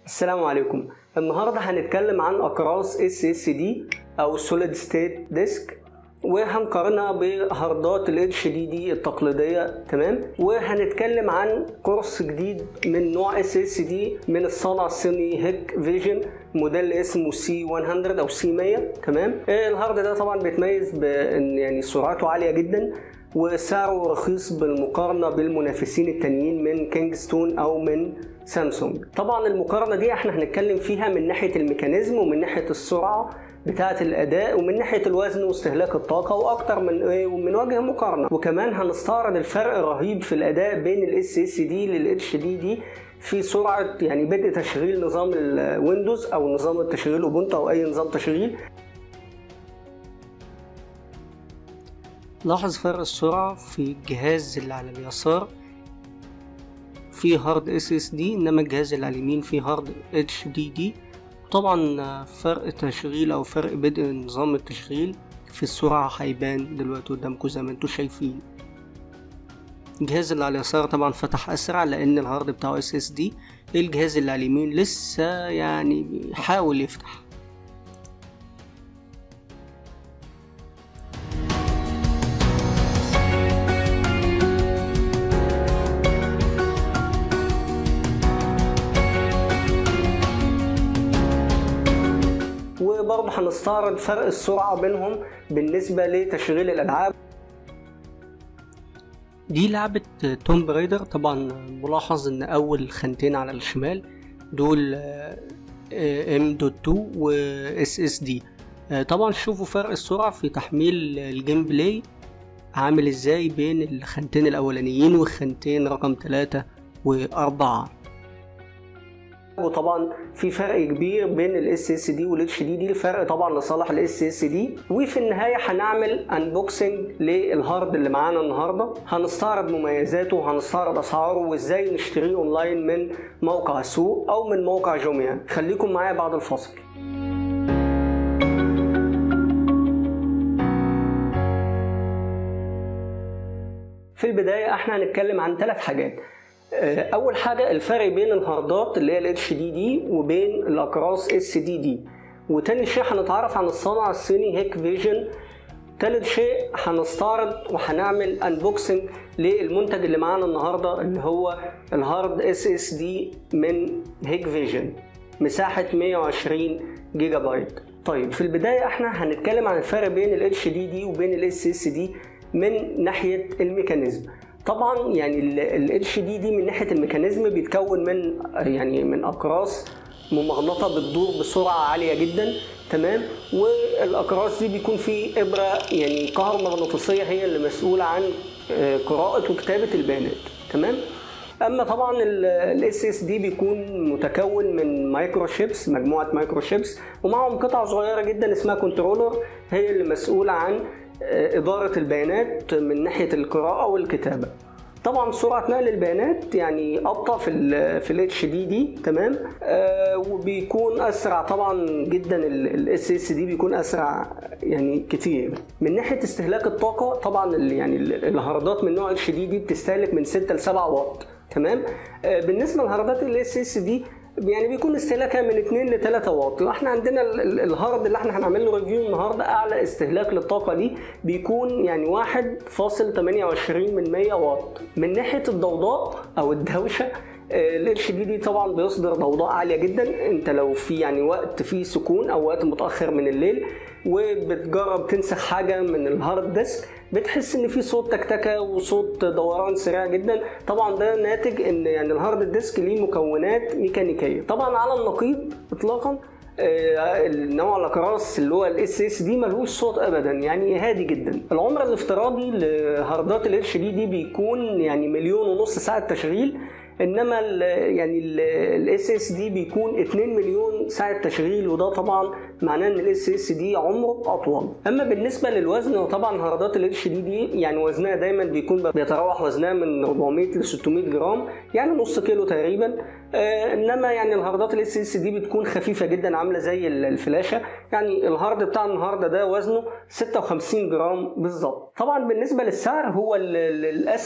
السلام عليكم النهارده هنتكلم عن اقراص اس اس دي او سوليد ستيت ديسك وهنقارنها بهاردات الاتش دي دي التقليديه تمام وهنتكلم عن كورس جديد من نوع اس اس دي من الصانع الصيني هيك فيجن موديل اسمه سي 100 او سي 100 تمام الهارد ده طبعا بيتميز بان يعني سرعته عاليه جدا وسعره رخيص بالمقارنة بالمنافسين التانيين من كينجستون أو من سامسونج طبعا المقارنة دي احنا هنتكلم فيها من ناحية الميكانيزم ومن ناحية السرعة بتاعة الأداء ومن ناحية الوزن واستهلاك الطاقة وأكتر من إيه ومن وجه مقارنة وكمان هنستعرض الفرق الرهيب في الأداء بين الاس اس دي للاتش دي دي في سرعة يعني بدء تشغيل نظام الويندوز أو نظام التشغيل أوبونتو أو أي نظام تشغيل لاحظ فرق السرعة في الجهاز اللي على اليسار فيه هارد اس اس دي انما الجهاز اللي على اليمين فيه هارد اتش دي دي طبعا فرق تشغيل او فرق بدء نظام التشغيل في السرعة هيبان دلوقتي قدامكم زي ما انتم شايفين الجهاز اللي على اليسار طبعا فتح اسرع لان الهارد بتاعه اس اس دي الجهاز اللي على اليمين لسه يعني بيحاول يفتح وبرضه هنستعرض فرق السرعة بينهم بالنسبة لتشغيل الألعاب دي لعبة توم برايدر طبعا ملاحظ ان اول خانتين على الشمال دول ام دوت 2 و اس اس دي طبعا شوفوا فرق السرعة في تحميل الجيم بلاي عامل ازاي بين الخانتين الاولانيين والخانتين رقم 3 و4 وطبعا في فرق كبير بين الاس اس دي والاتش دي دي الفرق طبعا لصالح الاس اس دي وفي النهايه هنعمل انبوكسنج للهارد اللي معانا النهارده هنستعرض مميزاته وهنستعرض اسعاره وازاي نشتريه اونلاين من موقع سوق او من موقع جوميا خليكم معايا بعد الفاصل في البدايه احنا هنتكلم عن ثلاث حاجات اول حاجه الفرق بين الهاردات اللي هي الاتش دي دي وبين الاقراص اس دي دي وتاني شيء هنتعرف عن الصانع الصيني هيك فيجن تالت شيء هنستعرض وهنعمل انبوكسنج للمنتج اللي معانا النهارده اللي هو الهارد اس اس دي من هيك فيجن مساحه 120 جيجا بايت طيب في البدايه احنا هنتكلم عن الفرق بين الاتش دي دي وبين الاس اس دي من ناحيه الميكانيزم طبعا يعني الاتش دي دي من ناحيه الميكانيزم بيتكون من يعني من اقراص ممغنطه بتدور بسرعه عاليه جدا تمام والاقراص دي بيكون في ابره يعني كهرومغناطيسيه هي اللي مسؤوله عن قراءه وكتابه البيانات تمام اما طبعا الاس اس دي بيكون متكون من مايكرو شيبس مجموعه مايكرو شيبس ومعهم قطعه صغيره جدا اسمها كنترولر هي اللي مسؤوله عن إدارة البيانات من ناحية القراءة والكتابة طبعا سرعة نقل البيانات يعني أبطأ في ال في الاتش دي دي تمام آه وبيكون أسرع طبعا جدا الاس اس دي بيكون أسرع يعني كتير من ناحية استهلاك الطاقة طبعا يعني الهاردات من نوع اتش دي دي بتستهلك من 6 ل 7 واط تمام آه بالنسبة لهاردات الاس اس دي يعني بيكون استهلاكها من 2 ل 3 واط احنا عندنا الهارد اللي احنا هنعمل له ريفيو النهارده اعلى استهلاك للطاقه دي بيكون يعني 1.28 من 100 واط من ناحيه الضوضاء او الدوشه الاتش دي دي طبعا بيصدر ضوضاء عاليه جدا انت لو في يعني وقت فيه سكون او وقت متاخر من الليل وبتجرب تنسخ حاجه من الهارد ديسك بتحس ان في صوت تكتكه وصوت دوران سريع جدا طبعا ده ناتج ان يعني الهارد ديسك ليه مكونات ميكانيكيه طبعا على النقيض اطلاقا النوع الاقراص اللي هو الاس اس دي ملوش صوت ابدا يعني هادي جدا العمر الافتراضي لهاردات الاتش دي دي بيكون يعني مليون ونص ساعه تشغيل انما ال يعني الاس اس دي بيكون 2 مليون ساعه تشغيل وده طبعا معناه ان الاس اس دي عمره اطول اما بالنسبه للوزن وطبعا هاردات الاتش دي دي يعني وزنها دايما بيكون بيتراوح وزنها من 400 ل 600 جرام يعني نص كيلو تقريبا آه انما يعني الهاردات الاس اس دي بتكون خفيفه جدا عامله زي الفلاشه يعني الهارد بتاع النهارده ده وزنه 56 جرام بالظبط طبعا بالنسبه للسعر هو للاسف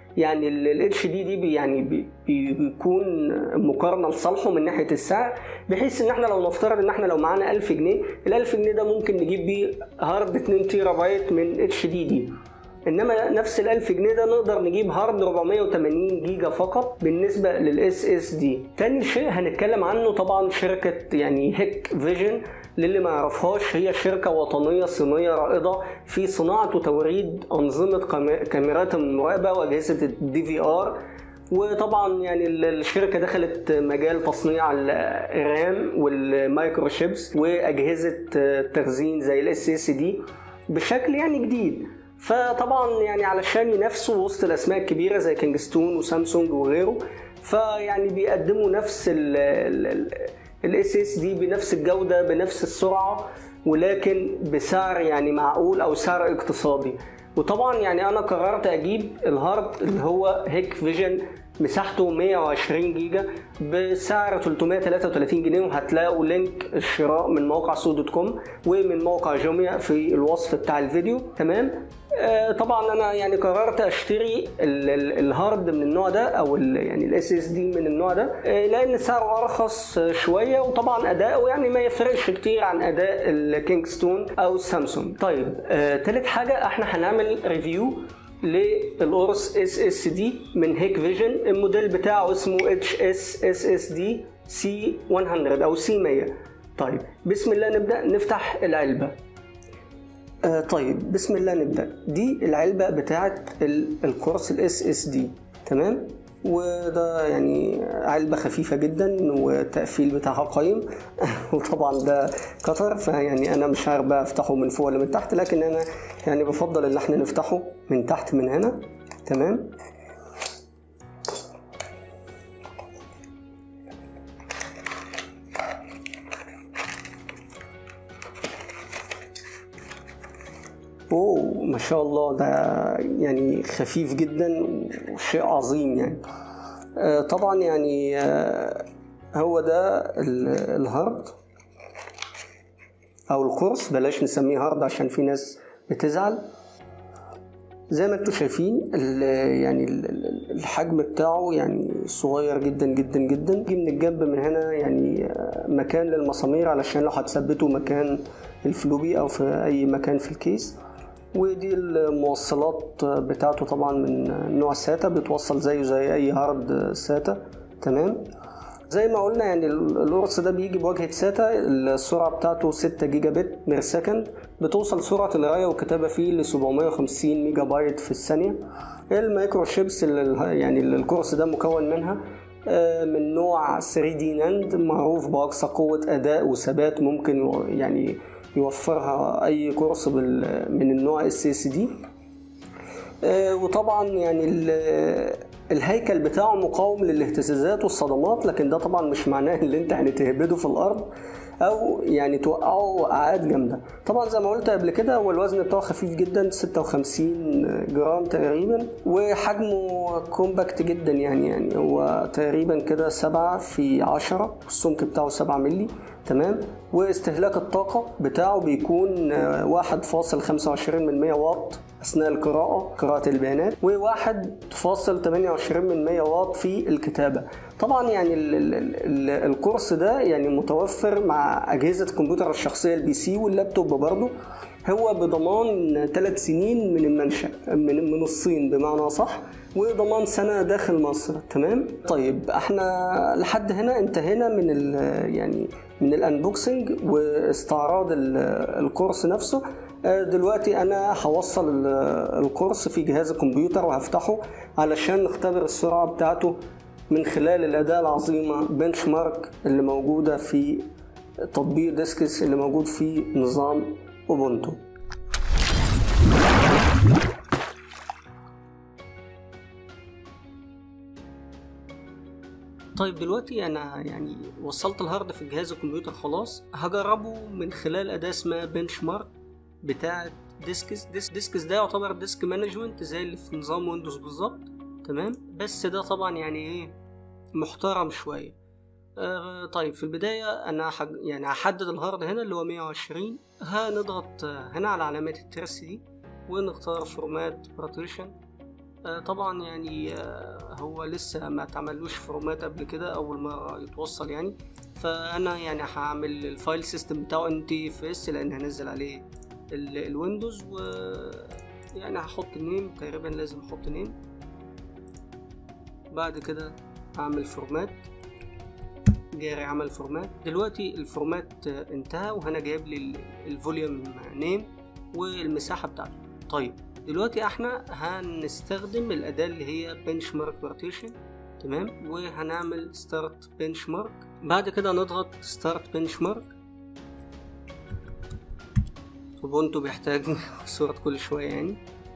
يعني الاتش دي دي يعني بي- بيكون مقارنه لصالحه من ناحيه السعر بحيث ان احنا لو نفترض ان احنا لو معانا 1000 جنيه ال 1000 جنيه ده ممكن نجيب بيه هارد 2 تيرا بايت من اتش دي دي انما نفس ال 1000 جنيه ده نقدر نجيب هارد 480 جيجا فقط بالنسبه للاس اس دي تاني شيء هنتكلم عنه طبعا شركه يعني هيك فيجن للي ما يعرفهاش هي شركة وطنية صينية رائدة في صناعة وتوريد أنظمة كامي- كاميرات المراقبة وأجهزة الدي في آر وطبعا يعني ال- الشركة دخلت مجال تصنيع ال- الرام والمايكرو شيبس وأجهزة التخزين زي الاس اس دي بشكل يعني جديد فطبعا يعني علشان ينافسوا وسط الاسماء الكبيره زي كينجستون وسامسونج وغيره فيعني بيقدموا نفس الاس اس دي بنفس الجوده بنفس السرعه ولكن بسعر يعني معقول او سعر اقتصادي وطبعا يعني انا قررت اجيب الهارد اللي هو هيك فيجن مساحته 120 جيجا بسعر 333 جنيه وهتلاقوا لينك الشراء من موقع سو دوت كوم ومن موقع جوميا في الوصف بتاع الفيديو تمام آه، طبعا انا يعني قررت اشتري ال- ال- الهارد من النوع ده او ال- يعني الاس اس دي من النوع ده آه، لان سعره ارخص آه، شويه وطبعا اداؤه يعني ما يفرقش كتير عن اداء الكينجستون او السامسونج طيب آه، تالت حاجه احنا هنعمل ريفيو للقرص اس اس دي من هيك فيجن الموديل بتاعه اسمه اتش اس اس اس دي سي 100 او سي 100 طيب بسم الله نبدا نفتح العلبه آه طيب بسم الله نبدا دي العلبه بتاعه ال- القرص الاس اس دي تمام وده يعني علبة خفيفة جدا والتقفيل بتاعها قايم وطبعا ده قطر فيعني انا مش عارف بقى افتحه من فوق ولا من تحت لكن انا يعني بفضل ان احنا نفتحه من تحت من هنا تمام اوه ما شاء الله ده يعني خفيف جدا وشيء عظيم يعني آه، طبعا يعني آه، هو ده ال- الهارد او القرص بلاش نسميه هارد عشان في ناس بتزعل زي ما انتم شايفين ال- يعني ال- ال- الحجم بتاعه يعني صغير جدا جدا جدا يجي من الجنب من هنا يعني آه، مكان للمسامير علشان لو هتثبته مكان الفلوبي او في اي مكان في الكيس ودي الموصلات بتاعته طبعا من نوع ساتا بتوصل زيه زي اي هارد ساتا تمام زي ما قلنا يعني القرص ده بيجي بواجهة ساتا السرعة بتاعته 6 جيجا بت بير سكند بتوصل سرعة القراية والكتابة فيه ل 750 ميجا بايت في الثانية المايكرو شيبس اللي يعني اللي القرص ده مكون منها آه، من نوع 3 دي ناند معروف بأقصى قوة أداء وثبات ممكن يو- يعني يوفرها أي قرص بال- من النوع اس اس دي آه، وطبعا يعني ال- الهيكل بتاعه مقاوم للاهتزازات والصدمات لكن ده طبعا مش معناه ان انت يعني تهبده في الارض او يعني توقعه وقعات جامده طبعا زي ما قلت قبل كده هو الوزن بتاعه خفيف جدا 56 جرام تقريبا وحجمه كومباكت جدا يعني يعني هو تقريبا كده 7 في 10 والسمك بتاعه 7 مللي تمام واستهلاك الطاقة بتاعه بيكون آه، 1.25 من 100 واط أثناء القراءة قراءة البيانات و1.28 من 100 واط في الكتابة طبعا يعني ال ال ال الكورس ده يعني متوفر مع أجهزة الكمبيوتر الشخصية البي سي واللابتوب برضه هو بضمان ثلاث سنين من المنشأ من من الصين بمعنى صح وضمان سنة داخل مصر تمام طيب احنا لحد هنا انتهينا من ال يعني من الانبوكسنج واستعراض ال- الكورس نفسه آه، دلوقتي انا هوصل ال- الكورس في جهاز الكمبيوتر وهفتحه علشان نختبر السرعة بتاعته من خلال الأداة العظيمة بنش مارك اللي موجودة في تطبيق ديسكس اللي موجود في نظام اوبونتو طيب دلوقتي انا يعني وصلت الهارد في جهاز الكمبيوتر خلاص هجربه من خلال اداه اسمها بنش مارك بتاعه ديسكس ديس ديسكس ده يعتبر ديسك مانجمنت زي اللي في نظام ويندوز بالظبط تمام بس ده طبعا يعني ايه محترم شويه آه طيب في البداية أنا حج... يعني هحدد الهارد هنا اللي هو 120 هنضغط آه، هنا على علامات الترس دي ونختار فورمات بارتيشن آه، طبعا يعني آه، هو لسه ما اتعملوش فورمات قبل كده اول مره يتوصل يعني فانا يعني هعمل الفايل سيستم بتاعه ان تي اف اس لان هنزل عليه ال- الويندوز و يعني هحط نيم تقريبا لازم احط نيم بعد كده هعمل فورمات جاري عمل فورمات دلوقتي الفورمات آه، انتهى وهنا جايب لي الفوليوم نيم والمساحه بتاعته طيب دلوقتي احنا هنستخدم الاداه اللي هي بنش مارك بارتيشن تمام وهنعمل ستارت بنش مارك بعد كده نضغط ستارت بنش مارك اوبونتو بيحتاج صورة كل شوية يعني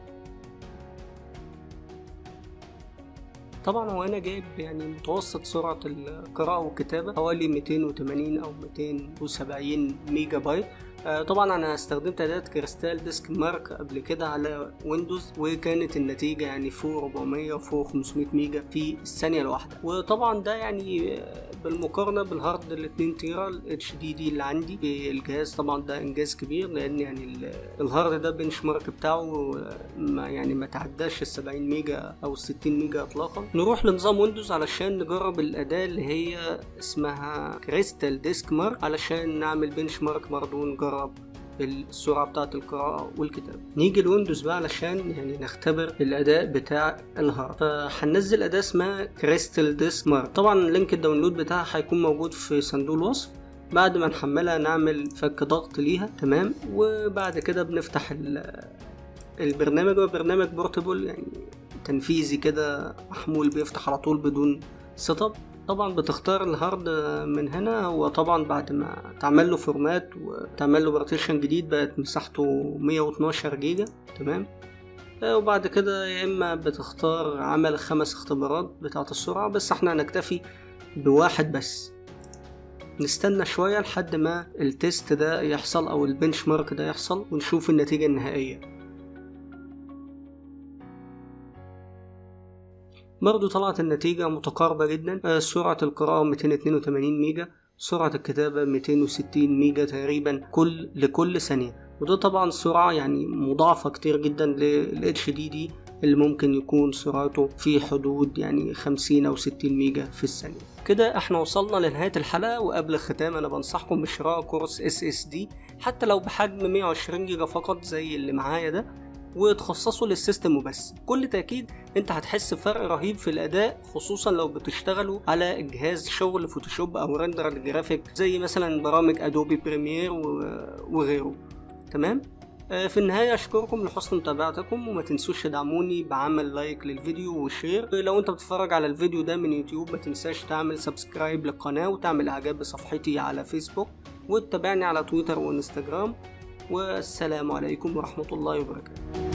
طبعا هو انا جايب يعني متوسط سرعة القراءة والكتابة حوالي 280 او 270 ميجا بايت آه، طبعا انا استخدمت اداة كريستال ديسك مارك قبل كده على ويندوز وكانت النتيجة يعني فوق 400 وفوق 500 ميجا في الثانية الواحدة وطبعا ده يعني آه، بالمقارنة بالهارد ال 2 تيرا الاتش دي دي اللي عندي في الجهاز طبعا ده انجاز كبير لان يعني ال- الهارد ده بنش مارك بتاعه آه، ما يعني ما تعداش ال 70 ميجا او ال 60 ميجا اطلاقا نروح لنظام ويندوز علشان نجرب الاداة اللي هي اسمها كريستال ديسك مارك علشان نعمل بنش مارك برضه ونجرب السرعة بتاعة القراءة والكتابة نيجي لويندوز بقى علشان يعني نختبر الأداء بتاع الهارد فهننزل أداة اسمها كريستال ديسك مارك طبعا لينك الداونلود بتاعها هيكون موجود في صندوق الوصف بعد ما نحملها نعمل فك ضغط ليها تمام وبعد كده بنفتح ال- البرنامج هو برنامج بورتبل يعني تنفيذي كده محمول بيفتح على طول بدون سيت اب طبعا بتختار الهارد من هنا هو طبعا بعد ما تعمل له فورمات وتعمل له بارتيشن جديد بقت مساحته 112 جيجا تمام آه، وبعد كده يا اما بتختار عمل خمس اختبارات بتاعة السرعة بس احنا هنكتفي بواحد بس نستنى شوية لحد ما التيست ده يحصل او البنش مارك ده يحصل ونشوف النتيجة النهائية برضو طلعت النتيجة متقاربة جدا آه، سرعة القراءة 282 ميجا سرعة الكتابة 260 ميجا تقريبا كل لكل ثانية وده طبعا سرعة يعني مضاعفة كتير جدا لل HDD اللي ممكن يكون سرعته في حدود يعني 50 أو 60 ميجا في الثانية كده احنا وصلنا لنهاية الحلقة وقبل الختام أنا بنصحكم بشراء كورس SSD حتى لو بحجم 120 جيجا فقط زي اللي معايا ده وتخصصوا للسيستم وبس بكل تأكيد انت هتحس بفرق رهيب في الأداء خصوصا لو بتشتغلوا على جهاز شغل فوتوشوب أو رندر الجرافيك زي مثلا برامج أدوبي بريمير و- وغيره تمام آه، في النهاية أشكركم لحسن متابعتكم وما تنسوش تدعموني بعمل لايك للفيديو وشير لو أنت بتتفرج على الفيديو ده من يوتيوب ما تنساش تعمل سبسكرايب للقناة وتعمل إعجاب بصفحتي على فيسبوك وتتابعني على تويتر وانستجرام والسلام عليكم ورحمة الله وبركاته